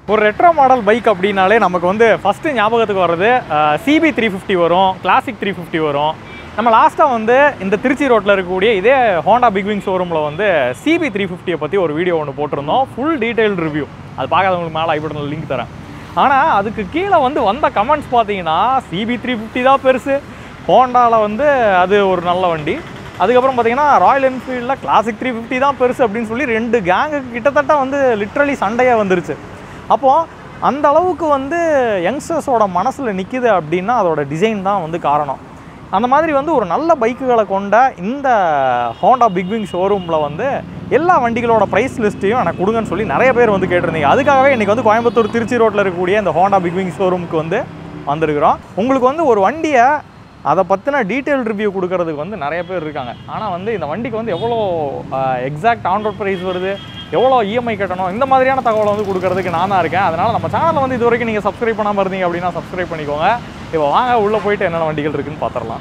ஒரு retro model bike அப்படின்னாலே நமக்கு வந்து ஃபஸ்ட்டு ஞாபகத்துக்கு வர்றது சிபி த்ரீ ஃபிஃப்டி வரும் கிளாசிக் த்ரீ ஃபிஃப்டி வரும் நம்ம லாஸ்ட்டாக வந்து இந்த திருச்சி ரோட்டில் இருக்கக்கூடிய இதே ஹோண்டா பிக் விங் ஷோரூமில் வந்து சிபி த்ரீ ஃபிஃப்டியை பற்றி ஒரு வீடியோ ஒன்று போட்டிருந்தோம் ஃபுல் டீட்டெயில் ரிவ்யூ அது பார்க்காதவங்களுக்கு மேலே ஐபட்டனில் லிங்க் தரேன் ஆனால் அதுக்கு கீழே வந்து வந்த கமெண்ட்ஸ் பார்த்தீங்கன்னா சிபி த்ரீ ஃபிஃப்டி தான் பெருசு ஹோண்டாவில் வந்து அது ஒரு நல்ல வண்டி அதுக்கப்புறம் பார்த்தீங்கன்னா ராயல் என்ஃபீல்டில் கிளாசிக் த்ரீ ஃபிஃப்டி தான் பெருசு அப்படின்னு சொல்லி ரெண்டு கேங்குக்கு கிட்டத்தட்ட வந்து லிட்ரலி சண்டையாக வந்துருச்சு அப்போது அந்த அளவுக்கு வந்து யங்ஸ்டர்ஸோட மனசில் நிற்கிது அப்படின்னா அதோட டிசைன் தான் வந்து காரணம் அந்த மாதிரி வந்து ஒரு நல்ல பைக்குகளை கொண்ட இந்த ஹோண்டா பிக் விங் ஷோரூமில் வந்து எல்லா வண்டிகளோட ப்ரைஸ் லிஸ்ட்டையும் எனக்கு கொடுங்கன்னு சொல்லி நிறைய பேர் வந்து கேட்டிருந்தீங்க அதுக்காகவே இன்றைக்கி வந்து கோயம்புத்தூர் திருச்சி ரோட்டில் இருக்கக்கூடிய இந்த ஹோண்டா பிக் விங் ஷோரூமுக்கு வந்து வந்திருக்கிறோம் உங்களுக்கு வந்து ஒரு வண்டியை அதை பற்றின டீட்டெயில் ரிவ்யூ கொடுக்கறதுக்கு வந்து நிறைய பேர் இருக்காங்க ஆனால் வந்து இந்த வண்டிக்கு வந்து எவ்வளோ எக்ஸாக்ட் ஆன் ரோட் ப்ரைஸ் வருது எவ்வளோ இஎம்ஐ கட்டணும் இந்த மாதிரியான தகவலை வந்து கொடுக்கறதுக்கு நான் தான் இருக்கேன் அதனால் நம்ம சேனலை வந்து இது வரைக்கும் நீங்கள் சப்ஸ்கிரைப் பண்ணாமல் இருந்தீங்க அப்படின்னா சப்ஸ்கிரைப் பண்ணிக்கோங்க இப்போ வாங்க உள்ளே போயிட்டு என்னென்ன வண்டிகள் இருக்குன்னு பார்த்துடலாம்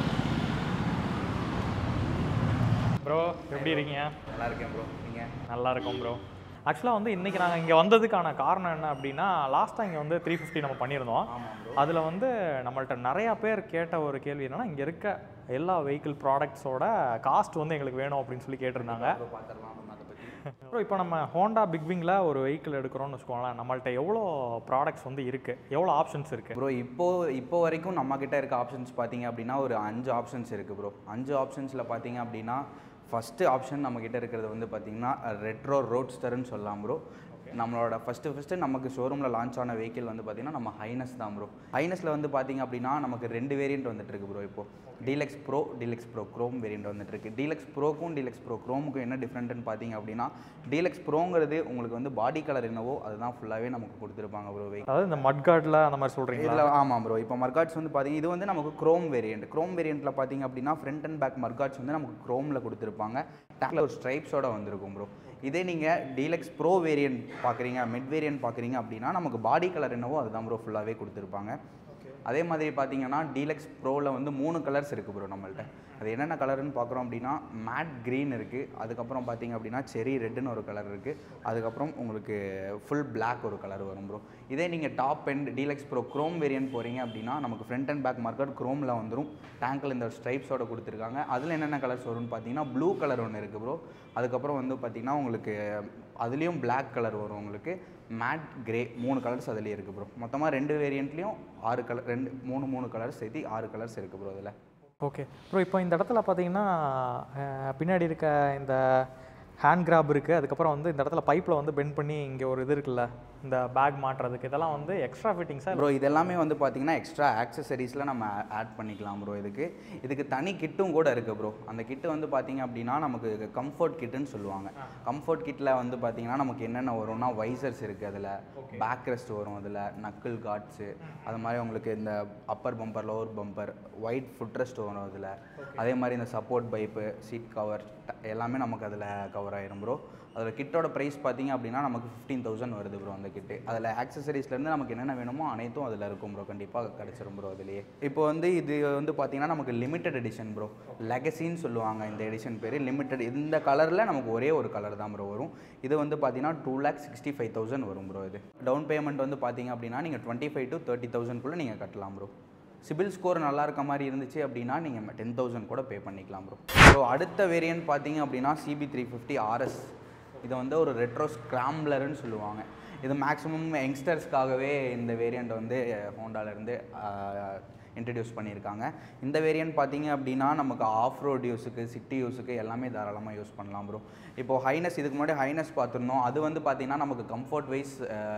ப்ரோ எப்படி இருக்கீங்க நல்லா இருக்கேன் ப்ரோ நீங்கள் நல்லா இருக்கோம் ப்ரோ ஆக்சுவலாக வந்து இன்றைக்கி நாங்கள் இங்கே வந்ததுக்கான காரணம் என்ன அப்படின்னா லாஸ்ட்டாக இங்கே வந்து த்ரீ ஃபிஃப்டி நம்ம பண்ணியிருந்தோம் ஆமாம் ப்ரோ அதில் வந்து நம்மள்ட்ட நிறையா பேர் கேட்ட ஒரு கேள்வி என்னன்னா இங்கே இருக்க எல்லா வெஹிக்கிள் ப்ராடக்ட்ஸோட காஸ்ட் வந்து எங்களுக்கு வேணும் அப்படின்னு சொல்லி கேட்டிருந்தாங்க ப்ரோ பார்த்துடலாம் நம்ம அதை பற்றி ப்ரோ இப்போ நம்ம ஹோண்டா பிக் விங்கில் ஒரு வெஹிக்கிள் எடுக்கிறோம்னு வச்சுக்கோங்களேன் நம்மள்ட்ட எவ்வளோ ப்ராடக்ட்ஸ் வந்து இருக்குது எவ்வளோ ஆப்ஷன்ஸ் இருக்குது ப்ரோ இப்போ இப்போ வரைக்கும் நம்ம கிட்ட இருக்க ஆப்ஷன்ஸ் பார்த்தீங்க அப்படின்னா ஒரு அஞ்சு ஆப்ஷன்ஸ் இருக்குது ப்ரோ அஞ்சு ஆப்ஷன்ஸில் பார்த்தீங்க அப்படின்னா ஃபஸ்ட்டு ஆப்ஷன் நம்ம கிட்ட இருக்கிறது வந்து பார்த்தீங்கன்னா ரெட்ரோ ரோட்ஸ்டர்னு சொல்லலாம் ப்ரோ நம்மளோட ஃபஸ்ட்டு ஃபஸ்ட்டு நமக்கு ஷோரூமில் லான்ச் ஆன வெஹிக்கிள் வந்து பார்த்தீங்கன்னா நம்ம ஹைனஸ் தான் ப்ரோ ஹைனஸில் வந்து பார்த்தீங்க அப்படின்னா நமக்கு ரெண்டு வேரியண்ட் வந்துட்டு இருக்கு ப்ரோ இப்போ deluxe pro deluxe pro chrome variant வந்துட்டு இருக்கு டீலக்ஸ் ப்ரோக்கும் டீலக்ஸ் ப்ரோ க்ரோமுக்கும் என்ன டிஃப்ரெண்ட்னு பார்த்தீங்க அப்படின்னா டீலக்ஸ் ப்ரோங்கிறது உங்களுக்கு வந்து பாடி கலர் என்னவோ அதுதான் ஃபுல்லாகவே நமக்கு கொடுத்துருப்பாங்க ப்ரோ அதாவது இந்த மட்கார்டில் அந்த மாதிரி சொல்கிறீங்களா இதில் ஆமாம் ப்ரோ இப்போ மர்காட்ஸ் வந்து பார்த்தீங்க இது வந்து நமக்கு க்ரோம் வேரியண்ட் க்ரோம் வேரியண்ட்டில் பார்த்தீங்க அப்படின்னா ஃப்ரண்ட் அண்ட் பேக் மர்காட்ஸ் வந்து நமக்கு க்ரோமில் கொடுத்துருப்பாங்க டேக்கில் ஒரு ஸ்ட்ரைப்ஸோட வந்திருக்கும் ப்ரோ இதே நீங்கள் டீலக்ஸ் ப்ரோ வேரியண்ட் பார்க்குறீங்க மிட் வேரியண்ட் பார்க்குறீங்க அப்படின்னா நமக்கு பாடி கலர் என்னவோ அதுதான் ப்ரோ ஃபுல்லாகவே கொடுத்துருப்பாங்க அதே மாதிரி பார்த்தீங்கன்னா டீலக்ஸ் ப்ரோவில் வந்து மூணு கலர்ஸ் இருக்குது ப்ரோ நம்மள்ட்ட அது என்னென்ன கலர்னு பார்க்குறோம் அப்படின்னா மேட் க்ரீன் இருக்குது அதுக்கப்புறம் பார்த்தீங்க அப்படின்னா செரி ரெட்டுன்னு ஒரு கலர் இருக்குது அதுக்கப்புறம் உங்களுக்கு ஃபுல் Black ஒரு கலர் வரும் ப்ரோ இதே நீங்கள் top end deluxe pro chrome variant போகிறீங்க அப்படின்னா நமக்கு ஃப்ரண்ட் அண்ட் பேக் மார்க்கெட் க்ரோமில் வந்துடும் டேங்கில் இந்த ஸ்ட்ரைப்ஸோட கொடுத்துருக்காங்க அதில் என்னென்ன கலர்ஸ் வரும்னு பார்த்தீங்கன்னா ப்ளூ கலர் ஒன்று இருக்குது ப்ரோ அதுக்கப்புறம் வந்து பார்த்தீங்கன்னா உங்களுக்கு அதுலேயும் Black கலர் வரும் உங்களுக்கு மேட் கிரே மூணு கலர்ஸ் அதுலேயே இருக்குது ப்ரோ மொத்தமாக ரெண்டு வேரியண்ட்லேயும் ஆறு கலர் ரெண்டு மூணு மூணு கலர்ஸ் சேர்த்து ஆறு கலர்ஸ் இருக்குது ப்ரோ அதில் ஓகே ப்ரோ இப்போ இந்த இடத்துல பார்த்தீங்கன்னா அஹ், பின்னாடி இருக்க இந்த ஹேண்ட் கிராப் இருக்குது அதுக்கப்புறம் வந்து இந்த இடத்துல பைப்பில் வந்து பெண்ட் பண்ணி இங்கே ஒரு இது இருக்குல்ல இந்த பேக் மாட்டுறதுக்கு இதெல்லாம் வந்து எக்ஸ்ட்ரா ஃபிட்டிங்ஸாக ப்ரோ இதெல்லாமே வந்து பார்த்தீங்கன்னா எக்ஸ்ட்ரா ஆக்சசரிஸில் நம்ம ஆட் பண்ணிக்கலாம் ப்ரோ இதுக்கு இதுக்கு தனி கிட்டும் கூட இருக்குது ப்ரோ அந்த கிட்டு வந்து பார்த்தீங்க அப்படின்னா நமக்கு கம்ஃபர்ட் கிட்டுன்னு சொல்லுவாங்க கம்ஃபர்ட் கிட்டில் வந்து பார்த்தீங்கன்னா நமக்கு என்னென்ன வரும்னா வைசர்ஸ் இருக்குது அதில் பேக் ரெஸ்ட் வரும் அதில் நக்கிள் கார்ட்ஸு அது மாதிரி உங்களுக்கு இந்த upper bumper lower bumper white foot rest வரும் அதில் அதே மாதிரி இந்த சப்போர்ட் பைப்பு சீட் கவர் எல்லாமே நமக்கு அதில் கவர் ஆயிரும் ப்ரோ அதில் கிட்டோட ப்ரைஸ் பார்த்தீங்க அப்படின்னா நமக்கு ஃபிஃப்டீன் தௌசண்ட் வருது ப்ரோ அந்த கிட்டு அதில் ஆக்சசரிஸ்லேருந்து நமக்கு என்னென்ன வேணுமோ அனைத்தும் அதில் இருக்கும் ப்ரோ கண்டிப்பாக கிடச்சிரும் ப்ரோ அதுலேயே இப்போ வந்து இது வந்து பார்த்தீங்கன்னா நமக்கு லிமிட்டட் எடிஷன் ப்ரோ லெகசின்னு சொல்லுவாங்க இந்த எடிஷன் பேர் லிமிட்டட் இந்த கலரில் நமக்கு ஒரே ஒரு கலர் தான் ப்ரோ வரும் இது வந்து பார்த்தீங்கன்னா two lakh sixty five thousand வரும் ப்ரோ இது டவுன் பேமெண்ட் வந்து பார்த்தீங்க அப்படின்னா நீங்கள் டுவெண்ட்டி ஃபைவ் டு தேர்ட்டி தௌசண்ட்குள்ளே நீங்கள் கட்டலாம் ப்ரோ சிபில் ஸ்கோர் நல்லா இருக்க மாதிரி இருந்துச்சு அப்படின்னா நீங்கள் டென் தௌசண்ட் கூட பே பண்ணிக்கலாம் ப்ரோ ஸோ அடுத்த வேரியன்ட் பார்த்தீங்க அப்படின்னா சிபி த்ரீ ஃபிஃப்டி ஆர்எஸ் இதை வந்து ஒரு ரெட்ரோ ஸ்க்ராம்லர்னு சொல்லுவாங்க இது மேக்ஸிமம் யங்ஸ்டர்ஸ்க்காகவே இந்த வேரியண்ட் வந்து ஹோண்டாலேருந்து இன்ட்ரடியூஸ் பண்ணியிருக்காங்க இந்த வேரியன்ட் பார்த்தீங்க அப்படின்னா நமக்கு ஆஃப் ரோட் யூஸுக்கு சிட்டி யூஸுக்கு எல்லாமே தாராளமாக யூஸ் பண்ணலாம் ப்ரோ இப்போது ஹைனஸ் இதுக்கு முன்னாடி ஹைனஸ் பார்த்துருந்தோம் அது வந்து பார்த்தீங்கன்னா நமக்கு கம்ஃபர்ட் வைஸ்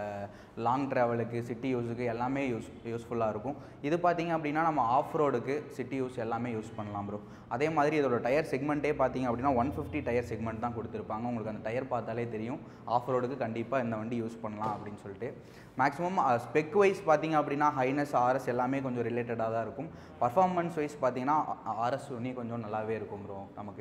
லாங் ட்ராவலுக்கு சிட்டி யூஸுக்கு எல்லாமே யூஸ் யூஸ்ஃபுல்லாக இருக்கும் இது பார்த்தீங்க அப்படின்னா நம்ம ஆஃப் ரோடுக்கு சிட்டி யூஸ் எல்லாமே யூஸ் பண்ணலாம் ப்ரோ அதே மாதிரி இதோட டயர் செக்மெண்ட்டே பார்த்தீங்க அப்படின்னா ஒன் ஃபிஃப்டி டயர் செக்மெண்ட் தான் கொடுத்துருப்பாங்க உங்களுக்கு அந்த டயர் பார்த்தாலே தெரியும் ஆஃப் ரோடுக்கு கண்டிப்பாக இந்த வண்டி யூஸ் பண்ணலாம் அப்படின்னு சொல்லிட்டு மேக்ஸிமம் ஸ்பெக் வைஸ் பார்த்தீங்க அப்படின்னா ஹைனஸ் ஆர்எஸ் எல்லாமே கொஞ்சம் ரிலேட்டடாக தான் இருக்கும் பர்ஃபார்மன்ஸ் வைஸ் பார்த்தீங்கன்னா ஆர்எஸ் ஒன்னி கொஞ்சம் நல்லாவே இருக்கும் ப்ரோ நமக்கு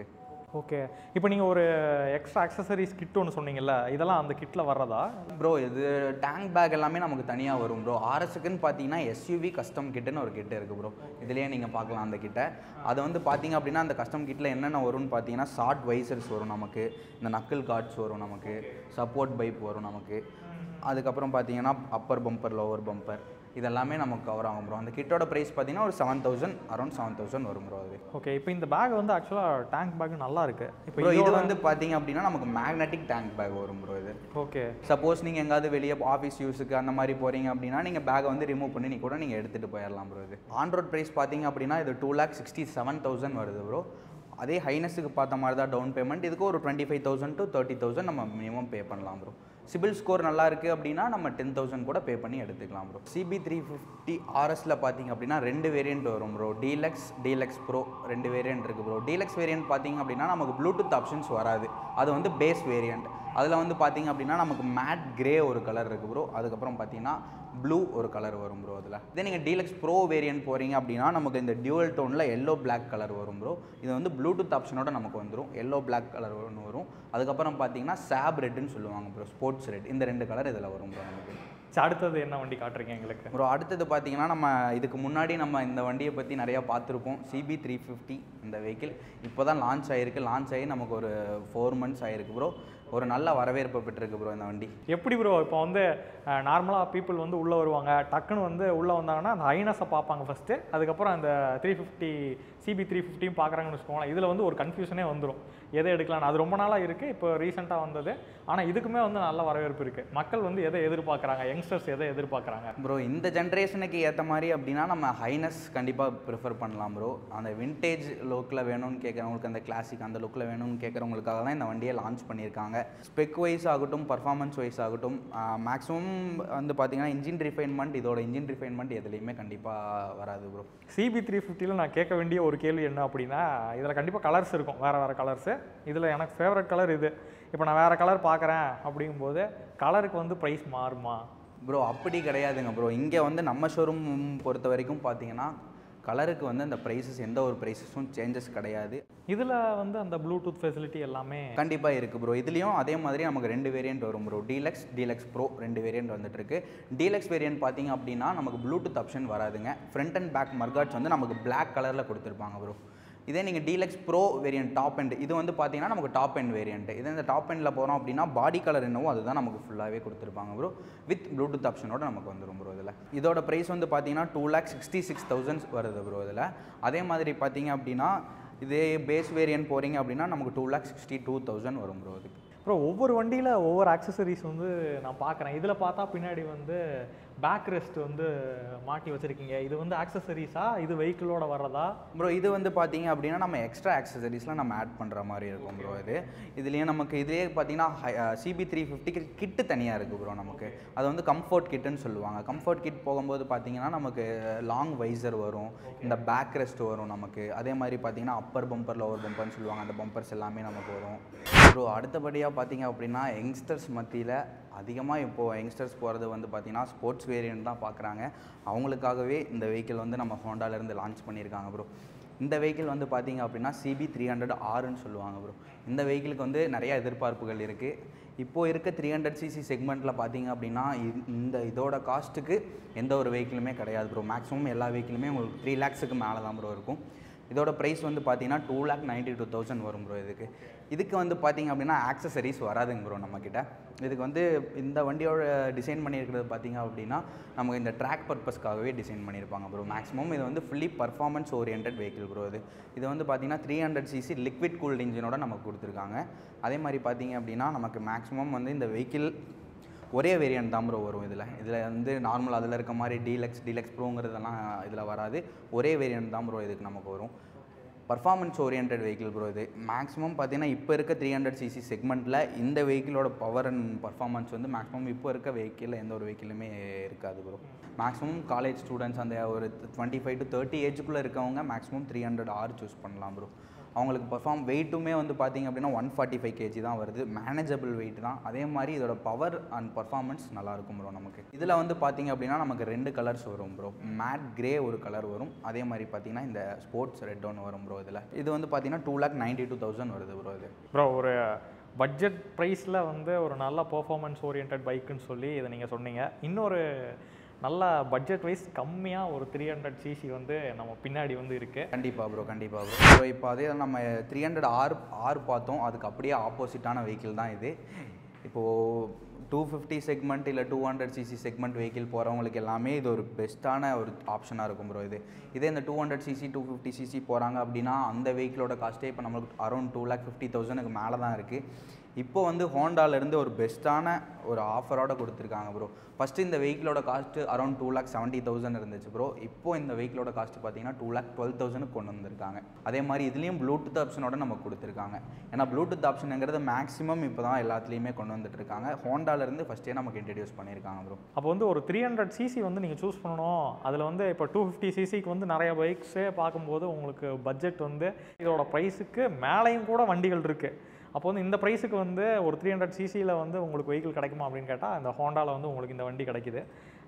ஓகே இப்போ நீங்கள் ஒரு எக்ஸ்ட்ரா அக்சசரிஸ் கிட் ஒன்று சொன்னீங்கல்ல இதெல்லாம் அந்த கிட்டில் வர்றதா ப்ரோ இது டேங்க் பேக் எல்லாமே நமக்கு தனியாக வரும் ப்ரோ ஆர்எஸ்க்குன்னு பார்த்தீங்கன்னா எஸ்யூவி கஸ்டம் கிட்டுன்னு ஒரு கிட் இருக்குது ப்ரோ இதுலேயே நீங்கள் பார்க்கலாம் அந்த கிட்ட அது வந்து பார்த்தீங்க அப்படின்னா அந்த கஸ்டம் கிட்டில் என்னென்ன வரும்னு பார்த்தீங்கன்னா ஷார்ட் வைசர்ஸ் வரும் நமக்கு இந்த நக்கிள் கார்ட்ஸ் வரும் நமக்கு சப்போர்ட் பைப் வரும் நமக்கு அதுக்கப்புறம் பார்த்தீங்கன்னா அப்பர் பம்பர் லோவர் பம்பர் இதெல்லாமே நமக்கு கவர் ஆகும் ப்ரோ அந்த கிட்டோட ப்ரைஸ் பார்த்தீங்கன்னா ஒரு seven thousand around seven thousand வரும் ப்ரோ அது ஓகே இப்போ இந்த பேக் வந்து ஆக்சுவலாக டேங்க் பேக் நல்லா இருக்கு இப்போ ப்ரோ இது வந்து பார்த்தீங்க அப்படின்னா நமக்கு மேக்னெட்டிக் டேங்க் பேக் வரும் ப்ரோ இது ஓகே சப்போஸ் நீங்கள் எங்காவது வெளியே ஆஃபீஸ் யூஸுக்கு அந்த மாதிரி போகிறீங்க அப்படின்னா நீங்கள் பேக்கை வந்து ரிமூவ் பண்ணி நீ கூட நீங்கள் எடுத்துகிட்டு போயிடலாம் ப்ரோ இது ஆன் ரோட் ப்ரைஸ் பார்த்தீங்க அப்படின்னா இது two lakh sixty seven thousand வருது ப்ரோ அதே ஹைனஸுக்கு பார்த்த மாதிரி தான் டவுன் பேமெண்ட் இதுக்கு ஒரு twenty five thousand to thirty thousand நம்ம மினிமம் பே பண்ணலாம் ப்ரோ சிபில் ஸ்கோர் நல்லா இருக்குது அப்படின்னா நம்ம டென் தௌசண்ட் கூட பே பண்ணி எடுத்துக்கலாம் ப்ரோ சிபி த்ரீ ஃபிஃப்டி ஆர்எஸில் பார்த்தீங்க அப்படின்னா ரெண்டு வேரியண்ட் வரும் ப்ரோ டீலக்ஸ் டீலக்ஸ் ப்ரோ ரெண்டு வேரியண்ட் இருக்குது ப்ரோ டீலக்ஸ் வேரியண்ட் பார்த்தீங்க அப்படின்னா நமக்கு ப்ளூடூத் ஆப்ஷன்ஸ் வராது அது வந்து பேஸ் வேரியண்ட் அதில் வந்து பார்த்தீங்க அப்படின்னா நமக்கு மேட் கிரே ஒரு கலர் இருக்குது ப்ரோ அதுக்கப்புறம் பார்த்தீங்கன்னா ப்ளூ ஒரு கலர் வரும் ப்ரோ அதில் இதே நீங்கள் டீலக்ஸ் ப்ரோ வேரியன்ட் போகிறீங்க அப்படின்னா நமக்கு இந்த டியூவல் டோனில் எல்லோ Black கலர் வரும் ப்ரோ இது வந்து ப்ளூடூத் ஆப்ஷனோட நமக்கு வந்துடும் எல்லோ Black கலர் ஒன்று வரும் அதுக்கப்புறம் பார்த்தீங்கன்னா சாப் ரெட்னு சொல்லுவாங்க ப்ரோ ஸ்போர்ட்ஸ் ரெட் இந்த ரெண்டு கலர் இதில் வரும் ப்ரோ நமக்கு சரி, அடுத்தது என்ன வண்டி காட்டுறீங்க எங்களுக்கு ப்ரோ அடுத்தது பார்த்தீங்கன்னா நம்ம இதுக்கு முன்னாடி நம்ம இந்த வண்டியை பற்றி நிறையா பார்த்துருப்போம் சிபி த்ரீ ஃபிஃப்டி இந்த வெஹிக்கிள் இப்போ தான் லான்ச் ஆகிருக்கு லான்ச் ஆகி நமக்கு ஒரு ஃபோர் மந்த்ஸ் ஆகிருக்கு ப்ரோ ஒரு நல்ல வரவேற்பு பெற்றிருக்கு ப்ரோ இந்த வண்டி எப்படி ப்ரோ இப்போ வந்து நார்மலாக பீப்புள் வந்து உள்ளே வருவாங்க டக்குன்னு வந்து உள்ளே வந்தாங்கன்னா அந்த ஐனஸை பார்ப்பாங்க ஃபஸ்ட்டு அதுக்கப்புறம் அந்த த்ரீ ஃபிஃப்டி சிபி த்ரீ ஃபிஃப்டியும் பார்க்குறாங்கன்னு வச்சுக்கோங்களேன் இதில் வந்து ஒரு கன்ஃபியூஷனே வந்துடும் எதை எடுக்கலாம்னு அது ரொம்ப நாளாக இருக்குது இப்போ ரீசெண்டாக வந்தது ஆனால் இதுக்குமே வந்து நல்ல வரவேற்பு இருக்குது மக்கள் வந்து எதை எதிர்பார்க்குறாங்க யங்ஸ்டர்ஸ் எதை எதிர்பார்க்குறாங்க ப்ரோ இந்த ஜென்ரேஷனுக்கு ஏற்ற மாதிரி அப்படின்னா நம்ம ஹைனஸ் கண்டிப்பாக ப்ரிஃபர் பண்ணலாம் ப்ரோ அந்த விண்டேஜ் லுக்கில் வேணும்னு கேட்குறவங்களுக்கு அந்த கிளாசிக் அந்த லுக்கில் வேணும்னு கேட்குறவங்களுக்காக தான் இந்த வண்டியை லான்ச் பண்ணியிருக்காங்க ஸ்பெக் வைஸ் ஆகட்டும் பர்ஃபார்மன்ஸ் வைஸ் ஆகட்டும் மேக்ஸிமம் வந்து பார்த்தீங்கன்னா இன்ஜின் ரிஃபைன்மெண்ட் இதோட இன்ஜின் ரிஃபைன்மெண்ட் எதுலேயுமே கண்டிப்பாக வராது ப்ரோ சிபி த்ரீ ஃபிஃப்டியில் நான் கேட்க வேண்டிய ஒரு கேள்வி என்ன அப்படின்னா இதில் கண்டிப்பாக கலர்ஸ் இருக்கும் வேறு வேறு கலர்ஸு இதில் எனக்கு ஃபேவரட் கலர் இது இப்போ நான் வேறு கலர் பார்க்குறேன் அப்படிங்கும்போது கலருக்கு வந்து ப்ரைஸ் மாறுமா ப்ரோ அப்படி கிடையாதுங்க ப்ரோ இங்கே வந்து நம்ம ஷோரூம் பொறுத்த வரைக்கும் பார்த்தீங்கன்னா கலருக்கு வந்து அந்த ப்ரைஸஸ் எந்த ஒரு ப்ரைஸஸும் சேஞ்சஸ் கிடையாது இதில் வந்து அந்த ப்ளூடூத் ஃபெசிலிட்டி எல்லாமே கண்டிப்பாக இருக்குது ப்ரோ இதுலேயும் அதே மாதிரி நமக்கு ரெண்டு வேரியண்ட் வரும் ப்ரோ டீலக்ஸ் டீலக்ஸ் ப்ரோ ரெண்டு வேரியண்ட் வந்துட்டு இருக்கு டீலக்ஸ் வேரியண்ட் பார்த்தீங்க அப்படின்னா நமக்கு ப்ளூடூத் ஆப்ஷன் வராதுங்க ஃப்ரண்ட் அண்ட் பேக் மர்காட்ஸ் வந்து நமக்கு Black கலரில் கொடுத்துருப்பாங்க ப்ரோ இதே நீங்கள் deluxe pro variant top end இது வந்து பார்த்தீங்கன்னா நமக்கு டாப் எண்ட் வேரியன்ட் இதே இந்த டாப் எண்டில் போகிறோம் அப்படின்னா பாடி கலர் என்னவோ அதுதான் நமக்கு ஃபுல்லாகவே கொடுத்துருப்பாங்க ப்ரோ வித் ப்ளூடூத் ஆப்ஷனோட நமக்கு வந்துடும் ப்ரோ இதில் இதோட ப்ரைஸ் வந்து பார்த்தீங்கன்னா two lakh sixty six thousands வருது ப்ரோ இதில் அதே மாதிரி பார்த்தீங்க அப்படின்னா இதே பேஸ் வேரியன்ட் போகிறீங்க அப்படின்னா நமக்கு two lakh sixty two thousand வரும் ப்ரோ இதுக்கு அப்புறம் ஒவ்வொரு வண்டியில் ஒவ்வொரு ஆக்சசரிஸ் வந்து நான் பார்க்குறேன் இதில் பார்த்தா பின்னாடி வந்து பேக் ரெஸ்ட் வந்து மாட்டி வச்சுருக்கீங்க இது வந்து ஆக்சசரிஸா இது வெஹிக்கிளோட வர்றதா ப்ரோ இது வந்து பார்த்தீங்க அப்படின்னா நம்ம எக்ஸ்ட்ரா ஆக்சசரிஸ்லாம் நம்ம ஆட் பண்ணுற மாதிரி இருக்கும் ப்ரோ இது இதுலேயே நமக்கு இதுலேயே பார்த்தீங்கன்னா சிபி த்ரீ ஃபிஃப்டிக்கு கிட்டு தனியாக இருக்குது ப்ரோ நமக்கு அது வந்து கம்ஃபர்ட் கிட்டுன்னு சொல்லுவாங்க கம்ஃபர்ட் கிட் போகும்போது பார்த்தீங்கன்னா நமக்கு லாங் வைசர் வரும் இந்த பேக் ரெஸ்ட் வரும் நமக்கு அதே மாதிரி பார்த்தீங்கன்னா அப்பர் பம்பர் லோவர் பம்பர்னு சொல்லுவாங்க அந்த பம்பர்ஸ் எல்லாமே நமக்கு வரும் ப்ரோ அடுத்தபடியாக பார்த்தீங்க அப்படின்னா யங்ஸ்டர்ஸ் மத்தியில் அதிகமாக இப்போது யங்ஸ்டர்ஸ் போகிறது வந்து பார்த்தீங்கன்னா ஸ்போர்ட்ஸ் வேரியன்ட் தான் பார்க்குறாங்க அவங்களுக்காகவே இந்த வெஹிக்கிள் வந்து நம்ம ஹோண்டாலேருந்து லான்ச் பண்ணியிருக்காங்க ப்ரோ இந்த வெஹிக்கிள் வந்து பார்த்தீங்க அப்படின்னா சிபி த்ரீ ஹண்ட்ரட் ஆறுன்னு சொல்லுவாங்க ப்ரோ இந்த வெஹிக்கிளுக்கு வந்து நிறைய எதிர்பார்ப்புகள் இருக்குது இப்போது இருக்க த்ரீ ஹண்ட்ரட் சிசி செக்மெண்ட்டில் பார்த்தீங்க அப்படின்னா இ- இந்த இதோட காஸ்ட்டுக்கு எந்த ஒரு வெஹிக்கிளுமே கிடையாது ப்ரோ மேக்ஸிமம் எல்லா வெஹிக்கிளுமே உங்களுக்கு த்ரீ லேக்ஸுக்கு மேலே தான் ப்ரோ இருக்கும் இதோட ப்ரைஸ் வந்து பார்த்தீங்கன்னா two lakh ninety two thousand வரும் ப்ரோ இதுக்கு இதுக்கு வந்து பார்த்தீங்க அப்படின்னா ஆக்சசரிஸ் வராதுங்க ப்ரோ நம்மக்கிட்ட இதுக்கு வந்து இந்த வண்டியோட டிசைன் பண்ணியிருக்கிறது பார்த்தீங்க அப்படின்னா நமக்கு இந்த ட்ராக் பர்பஸ்க்காகவே டிசைன் பண்ணியிருப்பாங்க ப்ரோ மேக்ஸிமம் இது வந்து fully performance oriented vehicle bro இது இது வந்து பார்த்தீங்கன்னா three hundred cc liquid cooled இன்ஜினோட நமக்கு கொடுத்துருக்காங்க அதே மாதிரி பார்த்தீங்க அப்படின்னா நமக்கு மேக்ஸிமம் வந்து இந்த வெஹிக்கிள் ஒரே வேரியன்ட் தான் ப்ரோ வரும் இதில் இதில் வந்து நார்மல் அதில் இருக்க மாதிரி டீலக்ஸ் டீலக்ஸ் ப்ரோங்கிறதெல்லாம் இதில் வராது ஒரே வேரியன்ட் தான் ப்ரோ இதுக்கு நமக்கு வரும் பர்ஃபார்மன்ஸ் ஓரியன்ட் வெஹிக்கிள் ப்ரோ இது மேக்ஸிமம் பார்த்தீங்கன்னா இப்போ இருக்க த்ரீ ஹண்ட்ரட் சிசி செக்மெண்ட்டில் இந்த வெஹிக்கிளோட பவர் அண்ட் பர்ஃபார்மன்ஸ் வந்து மேக்ஸிமம் இப்போ இருக்க வெஹிக்கிளில் எந்த ஒரு வெஹிக்கிளுமே இருக்காது ப்ரோ மேக்ஸிமம் காலேஜ் ஸ்டூடெண்ட்ஸ் அந்த ஒரு டுவெண்ட்டி ஃபைவ் டு தேர்ட்டி ஏஜுக்குள்ளே இருக்கவங்க maximum three hundred R choose பண்ணலாம் ப்ரோ அவங்களுக்கு பர்ஃபார்ம் வெயிட்டுமே வந்து பார்த்தீங்க அப்படின்னா ஒன் ஃபார்ட்டி ஃபைவ் கேஜி தான் வருது மேனேஜபிள் வெயிட் தான் அதே மாதிரி இதோட பவர் அண்ட் பர்ஃபார்மன்ஸ் நல்லா இருக்கும் ப்ரோ நமக்கு இதில் வந்து பார்த்தீங்க அப்படின்னா நமக்கு ரெண்டு கலர்ஸ் வரும் ப்ரோ மேட் கிரே ஒரு கலர் வரும் அதே மாதிரி பார்த்தீங்கன்னா இந்த ஸ்போர்ட்ஸ் ரெட் ஒன்று வரும் ப்ரோ இதில் இது வந்து பார்த்தீங்கன்னா two lakh ninety two thousand வருது ப்ரோ இது ப்ரோ ஒரு பட்ஜெட் ப்ரைஸில் வந்து ஒரு நல்ல பர்ஃபார்மன்ஸ் ஓரியன்ட் பைக்குன்னு சொல்லி இதை நீங்கள் சொன்னீங்க இன்னொரு நல்ல பட்ஜெட் வைஸ் கம்மியாக ஒரு த்ரீ ஹண்ட்ரட் சிசி வந்து நம்ம பின்னாடி வந்து இருக்குது கண்டிப்பாக ப்ரோ கண்டிப்பாக ப்ரோ ஸோ இப்போ அதே நம்ம த்ரீ ஹண்ட்ரட் ஆர் ஆர் பார்த்தோம் அதுக்கு அப்படியே ஆப்போசிட்டான வெஹிக்கிள் தான் இது இப்போது டூ ஃபிஃப்டி செக்மெண்ட் இல்லை two hundred cc segment vehicle போகிறவங்களுக்கு எல்லாமே இது ஒரு பெஸ்ட்டான ஒரு ஆப்ஷனாக இருக்கும் ப்ரோ இது இதே இந்த two hundred cc two fifty cc போகிறாங்க அப்படின்னா அந்த வெஹிக்கிளோட காஸ்ட்டே இப்போ நம்மளுக்கு அரௌண்ட் டூ லேக் ஃபிஃப்டி தௌசண்ட்க்கு மேலே தான் இருக்குது இப்போ வந்து ஹோண்டாலேருந்து ஒரு பெஸ்ட்டான ஒரு ஆஃபரோட கொடுத்துருக்காங்க ப்ரோ ஃபஸ்ட்டு இந்த வெஹிக்கிளோட cost around two lakh seventy thousand இருந்துச்சு ப்ரோ இப்போ இந்த வெஹிக்கிளோட காஸ்ட் பார்த்தீங்கன்னா டூ லேக் டுவெல் தௌசண்ட்க்கு கொண்டு வந்திருக்காங்க அதே மாதிரி இதுலேயும் ப்ளூடூத் ஆப்ஷனோட நமக்கு கொடுத்துருக்காங்க ஏன்னா ப்ளூடூத் ஆப்ஷனுங்கிறது மேக்ஸிமம் இப்போ தான் எல்லாத்துலேயுமே கொண்டு வந்துட்டு இருக்காங்க ஹோண்டாலேருந்து ஃபஸ்ட்டே நமக்கு இன்ட்ரடியூஸ் பண்ணியிருக்காங்க ப்ரோ அப்போ வந்து ஒரு த்ரீ ஹண்ட்ரட் சிசி வந்து நீங்கள் சூஸ் பண்ணணும் அதில் வந்து இப்போ டூ ஃபிஃப்டி சிசிக்கு வந்து நிறைய பைக்ஸே பார்க்கும்போது உங்களுக்கு பட்ஜெட் வந்து இதோட ப்ரைஸுக்கு மேலேயும் கூட வண்டிகள் இருக்குது அப்போ வந்து இந்த ப்ரைஸுக்கு வந்து ஒரு த்ரீ ஹண்ட்ரட் சிசியில் வந்து உங்களுக்கு வெஹிக்கிள் கிடைக்குமா அப்படின்னு கேட்டால் இந்த ஹோண்டாவில் வந்து உங்களுக்கு இந்த வண்டி கிடைக்குது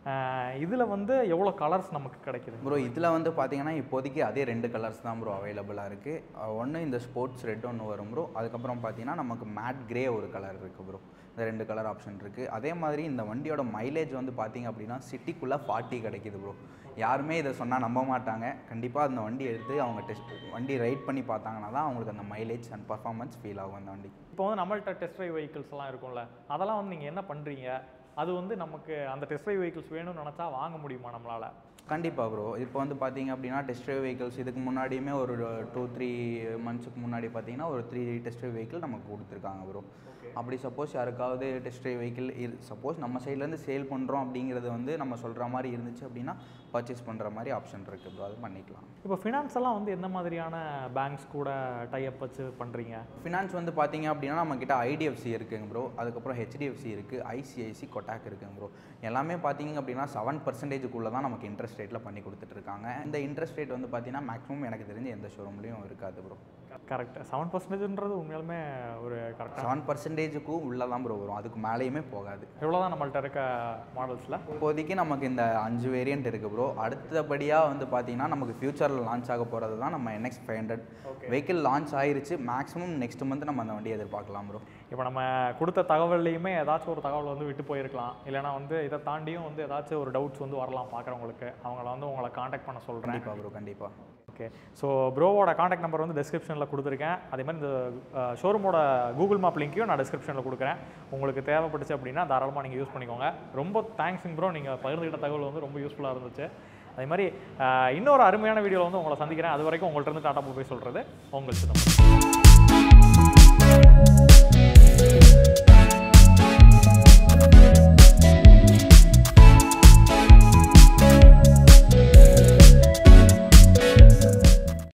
இதில் வந்து எவ்வளோ கலர்ஸ் நமக்கு கிடைக்குது ப்ரோ இதில் வந்து பார்த்தீங்கன்னா இப்போதைக்கு அதே ரெண்டு கலர்ஸ் தான் ப்ரோ அவைலபிளாக இருக்குது ஒன்று இந்த ஸ்போர்ட்ஸ் ரெட் ஒன்று வரும் ப்ரோ அதுக்கப்புறம் பார்த்தீங்கன்னா நமக்கு மேட் கிரே ஒரு கலர் இருக்குது ப்ரோ இந்த ரெண்டு கலர் ஆப்ஷன் இருக்குது அதே மாதிரி இந்த வண்டியோட மைலேஜ் வந்து பார்த்தீங்க அப்படின்னா சிட்டிக்குள்ளே ஃபார்ட்டி கிடைக்குது ப்ரோ யாருமே இதை சொன்னால் நம்ப மாட்டாங்க கண்டிப்பாக அந்த வண்டி எடுத்து அவங்க டெஸ்ட் வண்டி ரைட் பண்ணி பார்த்தாங்கன்னா தான் அவங்களுக்கு அந்த மைலேஜ் அண்ட் பர்ஃபார்மன்ஸ் ஃபீல் ஆகும் அந்த வண்டி இப்போ வந்து நம்மள்ட்ட டெஸ்ட் ட்ரைவ் வெஹிக்கிள்ஸ்லாம் இருக்கும்ல அதெல்லாம் வந்து நீங்கள் என்ன பண்ணுறீங்க அது வந்து நமக்கு அந்த டெஸ்ட் ட்ரைவ் வெஹிக்கிள்ஸ் வேணும்னு நினச்சா வாங்க முடியுமா நம்மளால் கண்டிப்பாக ப்ரோ இப்போ வந்து பார்த்தீங்க அப்படின்னா டெஸ்ட் ட்ரைவ் வெஹிக்கிள்ஸ் இதுக்கு முன்னாடியுமே ஒரு டூ த்ரீ மந்த்ஸுக்கு முன்னாடி பார்த்தீங்கன்னா ஒரு த்ரீ டெஸ்ட் ட்ரைவ் வெஹிக்கிள் நமக்கு கொடுத்துருக்காங்க ப்ரோ அப்படி சப்போஸ் யாருக்காவது டெஸ்ட் ட்ரைவ் வெஹிக்கிள் இரு சப்போஸ் நம்ம சைட்லேருந்து சேல் பண்ணுறோம் அப்படிங்கிறது வந்து நம்ம சொல்கிற மாதிரி இருந்துச்சு அப்படின்னா பர்ச்சேஸ் பண்ணுற மாதிரி ஆப்ஷன் இருக்குது ப்ரோ அது பண்ணிக்கலாம் இப்போ ஃபினான்ஸ் எல்லாம் வந்து எந்த மாதிரியான பேங்க்ஸ் கூட டைப் வச்சு பண்ணுறீங்க ஃபினான்ஸ் வந்து பார்த்தீங்க அப்படின்னா நம்மக்கிட்ட ஐடிஎஃப்சி இருக்குங்க ப்ரோ அதுக்கப்புறம் ஹெச்டிஎஃப்சி இருக்குது ஐசிஐசி கொட்டாக் இருக்குங்க ப்ரோ எல்லாமே பார்த்தீங்க அப்படின்னா செவன் பர்சன்டேஜுக்குள்ளே தான் நமக்கு இன்ட்ரெஸ்ட் ரேட்டில் பண்ணி கொடுத்துட்ருக்காங்க இந்த இன்ட்ரெஸ்ட் ரேட் வந்து பார்த்தீங்கன்னா மேக்ஸிமம் எனக்கு தெரிஞ்சு எந்த ஷோரூம்லேயும் இருக்காது ப்ரோ கரெக்ட் செவன் பர்சன்டேஜ்ன்றது உண்மையாலுமே ஒரு கரெக்டாக செவன் பர்சன்டேஜுக்கும் உள்ளே தான் ப்ரோ வரும் அதுக்கு மேலேயுமே போகாது எவ்வளோ தான் நம்மள்ட்ட இருக்க மாடல்ஸில் இப்போதைக்கு நமக்கு இந்த அஞ்சு வேரியண்ட் இருக்குது ப்ரோ அடுத்தபடியாக வந்து பார்த்தீங்கன்னா நமக்கு ஃபியூச்சரில் லான்ச் ஆக போகிறது தான் நம்ம NX five hundred vehicle launch ஆயிருச்சு மேக்ஸிமம் நெக்ஸ்ட் மந்த் நம்ம அந்த வண்டியை எதிர்பார்க்கலாம் ப்ரோ இப்போ நம்ம கொடுத்த தகவல்லையுமே ஏதாச்சும் ஒரு தகவல் வந்து விட்டு போயிருக்கலாம் இல்லைனா வந்து இதை தாண்டியும் வந்து ஏதாச்சும் ஒரு டவுட்ஸ் வந்து வரலாம் பார்க்குறவங்களுக்கு அவங்கள வந்து உங்களை காண்டாக்ட் பண்ண சொல்கிறேன் கண்டிப்பாக ப்ரோ கண்டிப்பாக ஓகே ஸோ ப்ரோவோட காண்டாக்ட் நம்பர் வந்து டிஸ்கிரிப்ஷனில் கொடுத்துருக்கேன் அதே மாதிரி இந்த ஷோரூமோட கூகுள் மேப் லிங்க்கையும் நான் டிஸ்கிரிப்ஷனில் கொடுக்குறேன் உங்களுக்கு தேவைப்பட்டுச்சு அப்படின்னா தாராளமாக நீங்கள் யூஸ் பண்ணிக்கோங்க ரொம்ப தேங்க்ஸுங்க ப்ரோ நீங்கள் பகிர்ந்துக்கிட்ட தகவல் வந்து ரொம்ப யூஸ்ஃபுல்லாக இருந்துச்சு அதே மாதிரி அஹ், இன்னொரு அருமையான வீடியோவில் வந்து உங்களை சந்திக்கிறேன் அது வரைக்கும் உங்கள்ட்ட இருந்து டாட்டா போய் சொல்கிறது உங்கள் சிதம்பரம்